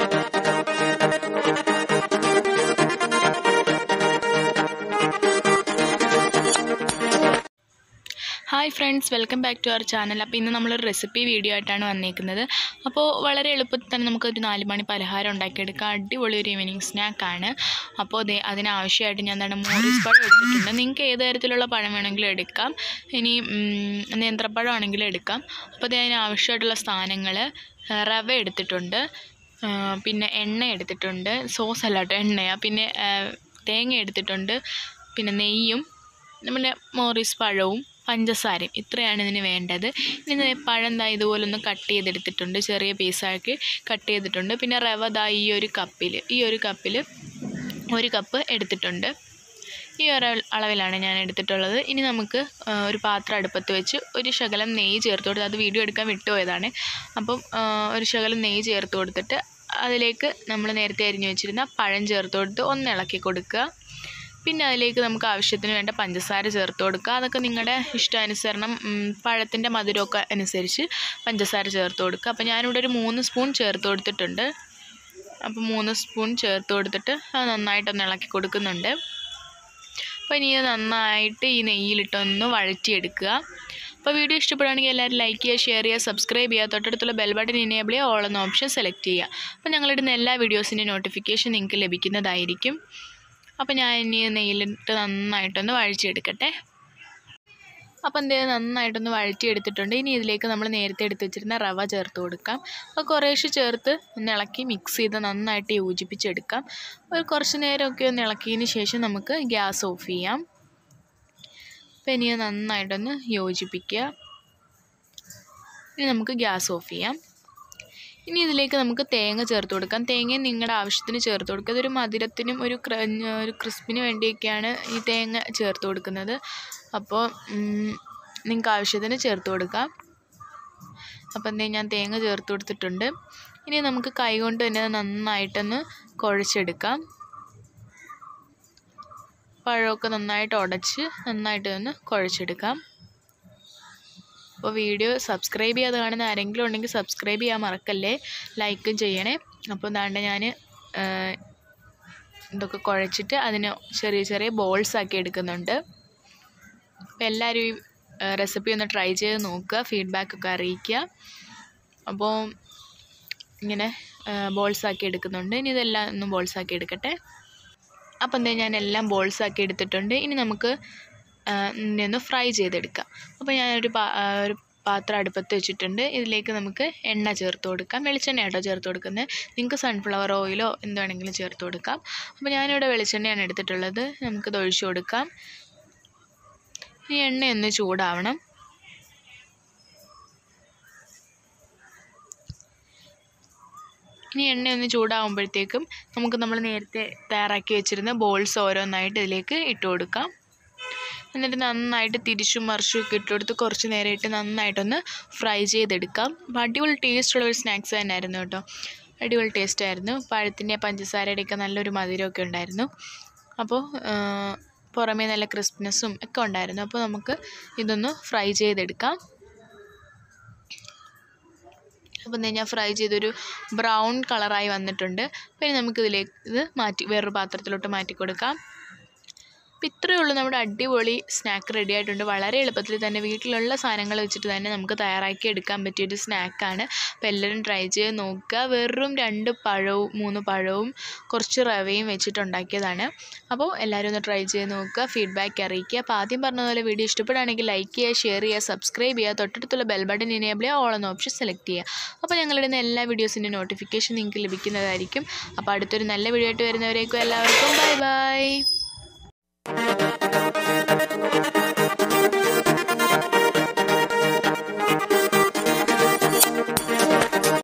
hi friends welcome back to our channel അപ്പോൾ ഇന്ന് നമ്മളൊരു റെസിപ്പി വീഡിയോ ആയിട്ടാണ് വന്നേക്കുന്നത് അപ്പോൾ വളരെ എളുപ്പത്തിൽ തന്നെ നമുക്കൊരു നാല് മണി പലഹാരം ഉണ്ടാക്കിയെടുക്കാം അടിപൊളി ഒരു ഈവനിങ് സ്നാക്കാണ് അപ്പോൾ ദേ അതിനാവശ്യമായിട്ട് ഞാൻ എന്താണ് മോറിസ് പഴം എടുത്തിട്ടുണ്ട് നിങ്ങൾക്ക് ഏത് തരത്തിലുള്ള പഴം വേണമെങ്കിലും എടുക്കാം ഇനി ഉം, നേന്ത്രപ്പഴം ആണെങ്കിലും എടുക്കാം അപ്പോൾ ദേ അതിനാവശ്യമായിട്ടുള്ള സാധനങ്ങൾ റവ എടുത്തിട്ടുണ്ട് ആ, പിന്നെ എണ്ണ എടുത്തിട്ടുണ്ട് സോസ് അല്ല കേട്ടോ എണ്ണയാണ് പിന്നെ ആ, തേങ്ങ എടുത്തിട്ടുണ്ട് പിന്നെ നെയ്യും നമ്മുടെ മോറിസ് പഴവും പഞ്ചസാരയും ഇത്രയാണ് ഇതിന് വേണ്ടത് ഇനി ദേ പഴം ദാ ഇതുപോലെ ഒന്ന് കട്ട് ചെയ്തെടുത്തിട്ടുണ്ട് ചെറിയ പീസാക്കി കട്ട് ചെയ്തിട്ടുണ്ട് പിന്നെ റവ ദാ ഈ ഒരു കപ്പിൽ ഈ ഒരു കപ്പിൽ ഒരു കപ്പ് എടുത്തിട്ടുണ്ട് ഈ ഒരു അളവിലാണ് ഞാൻ എടുത്തിട്ടുള്ളത് ഇനി നമുക്ക് ആ, ഒരു പാത്രം അടുപ്പത്ത് വെച്ച് ഒരു ശകലം നെയ്യ് ചേർത്ത് കൊടുത്ത് അത് വീഡിയോ എടുക്കാൻ വിട്ടുപോയതാണ് അപ്പം ആ, ഒരു ശകലം നെയ്യ് ചേർത്ത് കൊടുത്തിട്ട് അതിലേക്ക് നമ്മൾ നേരത്തെ അരിഞ്ഞു വെച്ചിരുന്ന പഴം ചേർത്ത് കൊടുത്ത് ഒന്ന് ഇളക്കി കൊടുക്കുക പിന്നെ അതിലേക്ക് നമുക്ക് ആവശ്യത്തിന് വേണ്ട പഞ്ചസാര ചേർത്ത് കൊടുക്കുക അതൊക്കെ നിങ്ങളുടെ ഇഷ്ടാനുസരണം പഴത്തിൻ്റെ മധുരമൊക്കെ അനുസരിച്ച് പഞ്ചസാര ചേർത്ത് കൊടുക്കുക അപ്പോൾ ഞാനിവിടെ ഒരു മൂന്ന് സ്പൂൺ ചേർത്ത് കൊടുത്തിട്ടുണ്ട് അപ്പോൾ മൂന്ന് സ്പൂൺ ചേർത്ത് കൊടുത്തിട്ട് അത് നന്നായിട്ടൊന്ന് ഇളക്കി കൊടുക്കുന്നുണ്ട് അപ്പോൾ ഇനി ഇത് നന്നായിട്ട് ഈ നെയ്യിലിട്ടൊന്ന് വഴറ്റിയെടുക്കുക അപ്പോൾ വീഡിയോ ഇഷ്ടപ്പെടുകയാണെങ്കിൽ എല്ലാവരും ലൈക്ക് ചെയ്യുക ഷെയർ ചെയ്യുക സബ്സ്ക്രൈബ് ചെയ്യുക തൊട്ടടുത്തുള്ള ബെൽ ബട്ടൺ ഇനേബിൾ ചെയ്യുക ഓൾ എന്ന ഓപ്ഷൻ സെലക്ട് ചെയ്യുക അപ്പോൾ ഞങ്ങളിടുന്ന എല്ലാ വീഡിയോസിൻ്റെ നോട്ടിഫിക്കേഷൻ നിങ്ങൾക്ക് ലഭിക്കുന്നതായിരിക്കും അപ്പോൾ ഞാൻ ഇനി നെയ്യിലിട്ട് നന്നായിട്ടൊന്ന് വഴിച്ചെടുക്കട്ടെ അപ്പോൾ എന്ത് ചെയ്ത് നന്നായിട്ടൊന്ന് വഴറ്റിയെടുത്തിട്ടുണ്ട് ഇനി ഇതിലേക്ക് നമ്മൾ നേരത്തെ എടുത്ത് വെച്ചിരുന്ന റവ ചേർത്ത് കൊടുക്കാം അപ്പോൾ കുറേശ്ശെ ചേർത്ത് ഒന്ന് ഇളക്കി മിക്സ് ചെയ്ത് നന്നായിട്ട് യോജിപ്പിച്ചെടുക്കാം ഒരു കുറച്ച് നേരമൊക്കെ ഒന്ന് ഇളക്കിയതിന് ശേഷം നമുക്ക് ഗ്യാസ് ഓഫ് ചെയ്യാം അപ്പോൾ ഇനി ഇത് നന്നായിട്ടൊന്ന് യോജിപ്പിക്കുക ഇനി നമുക്ക് ഗ്യാസ് ഓഫ് ചെയ്യാം ഇനി ഇതിലേക്ക് നമുക്ക് തേങ്ങ ചേർത്ത് കൊടുക്കാം തേങ്ങ നിങ്ങളുടെ ആവശ്യത്തിന് ചേർത്ത് കൊടുക്കുക ഇതൊരു മധുരത്തിനും ഒരു ക്ര ഒരു ക്രിസ്പിന് വേണ്ടിയൊക്കെയാണ് ഈ തേങ്ങ ചേർത്ത് കൊടുക്കുന്നത് അപ്പോൾ നിങ്ങൾക്ക് ആവശ്യത്തിന് ചേർത്ത് കൊടുക്കാം അപ്പോൾ എന്തേ ഞാൻ തേങ്ങ ചേർത്ത് കൊടുത്തിട്ടുണ്ട് ഇനി നമുക്ക് കൈ കൊണ്ട് തന്നെ അത് നന്നായിട്ടൊന്ന് കുഴച്ചെടുക്കാം പഴമൊക്കെ നന്നായിട്ട് ഉടച്ച് നന്നായിട്ട് ഒന്ന് കുഴച്ചെടുക്കാം അപ്പോൾ വീഡിയോ സബ്സ്ക്രൈബ് ചെയ്യാതെ കാണുന്ന ആരെങ്കിലും ഉണ്ടെങ്കിൽ സബ്സ്ക്രൈബ് ചെയ്യാൻ മറക്കല്ലേ ലൈക്കും ചെയ്യണേ അപ്പോൾ എന്താണ്ട് ഞാൻ ഇതൊക്കെ കുഴച്ചിട്ട് അതിന് ചെറിയ ചെറിയ ബോൾസ് ആക്കി എടുക്കുന്നുണ്ട് അപ്പോൾ എല്ലാവരും ഈ റെസിപ്പി ഒന്ന് ട്രൈ ചെയ്ത് നോക്കുക ഫീഡ്ബാക്കൊക്കെ അറിയിക്കുക അപ്പോൾ ഇങ്ങനെ ബോൾസ് ആക്കി എടുക്കുന്നുണ്ട് ഇനി ഇതെല്ലാം ഒന്ന് ബോൾസ് ആക്കി എടുക്കട്ടെ അപ്പം എന്താ ഞാൻ എല്ലാം ബോൾസ് ആക്കി എടുത്തിട്ടുണ്ട് ഇനി നമുക്ക് ഇതിനെ ഒന്ന് ഫ്രൈ ചെയ്തെടുക്കാം അപ്പോൾ ഞാനൊരു പാ ഒരു പാത്രം അടുപ്പത്ത് വെച്ചിട്ടുണ്ട് ഇതിലേക്ക് നമുക്ക് എണ്ണ ചേർത്ത് കൊടുക്കാം വെളിച്ചെണ്ണ കേട്ടോ ചേർത്ത് കൊടുക്കുന്നത് നിങ്ങൾക്ക് സൺഫ്ലവർ ഓയിലോ എന്താണെങ്കിലും ചേർത്ത് കൊടുക്കാം അപ്പോൾ ഞാനിവിടെ വെളിച്ചെണ്ണയാണ് എടുത്തിട്ടുള്ളത് നമുക്കിത് ഒഴിച്ചു കൊടുക്കാം ഈ എണ്ണ ഒന്ന് ചൂടാവണം ഇനി എണ്ണ ഒന്ന് ചൂടാകുമ്പോഴത്തേക്കും നമുക്ക് നമ്മൾ നേരത്തെ തയ്യാറാക്കി വെച്ചിരുന്ന ബോൾസ് ഓരോന്നായിട്ട് ഇതിലേക്ക് ഇട്ട് കൊടുക്കാം എന്നിട്ട് നന്നായിട്ട് തിരിച്ചും മറിച്ചും ഒക്കെ ഇട്ട് കൊടുത്ത് കുറച്ച് നേരം ഇട്ട് നന്നായിട്ടൊന്ന് ഫ്രൈ ചെയ്തെടുക്കാം അപ്പോൾ അടിപൊളി ടേസ്റ്റുള്ള ഒരു സ്നാക്സ് തന്നെയായിരുന്നു കേട്ടോ അടിപൊളി ടേസ്റ്റ് ആയിരുന്നു പഴത്തിൻ്റെ പഞ്ചസാരയുടെയൊക്കെ നല്ലൊരു മധുരമൊക്കെ ഉണ്ടായിരുന്നു അപ്പോൾ പുറമേ നല്ല ക്രിസ്പിനെസ്സും ഒക്കെ ഉണ്ടായിരുന്നു അപ്പോൾ നമുക്ക് ഇതൊന്ന് ഫ്രൈ ചെയ്തെടുക്കാം അപ്പം then ഞാൻ ഫ്രൈ ചെയ്തൊരു ബ്രൗൺ കളറായി വന്നിട്ടുണ്ട് പിന്നെ നമുക്കിതിലേക്ക് ഇത് മാറ്റി വേറൊരു പാത്രത്തിലോട്ട് മാറ്റി കൊടുക്കാം അപ്പോൾ ഇത്രയേ ഉള്ളൂ നമ്മുടെ അടിപൊളി സ്നാക്ക് റെഡി ആയിട്ടുണ്ട് വളരെ എളുപ്പത്തിൽ തന്നെ വീട്ടിലുള്ള സാധനങ്ങൾ വെച്ചിട്ട് തന്നെ നമുക്ക് തയ്യാറാക്കി എടുക്കാൻ പറ്റിയൊരു സ്നാക്കാണ് അപ്പോൾ എല്ലാവരും ട്രൈ ചെയ്ത് നോക്കുക വെറും രണ്ട് പഴവും മൂന്ന് പഴവും കുറച്ച് റവയും വെച്ചിട്ടുണ്ടാക്കിയതാണ് അപ്പോൾ എല്ലാവരും ഒന്ന് ട്രൈ ചെയ്ത് നോക്കുക ഫീഡ്ബാക്ക് അറിയിക്കുക അപ്പോൾ ആദ്യം പറഞ്ഞ പോലെ വീഡിയോ ഇഷ്ടപ്പെടുകയാണെങ്കിൽ ലൈക്ക് ചെയ്യുക ഷെയർ ചെയ്യുക സബ്സ്ക്രൈബ് ചെയ്യുക തൊട്ടടുത്തുള്ള ബെൽ ബട്ടൺ ഇനേബിൾ ചെയ്യുക ഓൾ എന്ന ഓപ്ഷൻ സെലക്ട് ചെയ്യുക അപ്പോൾ ഞങ്ങളിടുന്ന എല്ലാ വീഡിയോസിൻ്റെ നോട്ടിഫിക്കേഷൻ നിങ്ങൾക്ക് ലഭിക്കുന്നതായിരിക്കും അപ്പോൾ അടുത്തൊരു നല്ല വീഡിയോ ആയിട്ട് വരുന്നവരേക്കും എല്ലാവർക്കും ബൈ ബൈ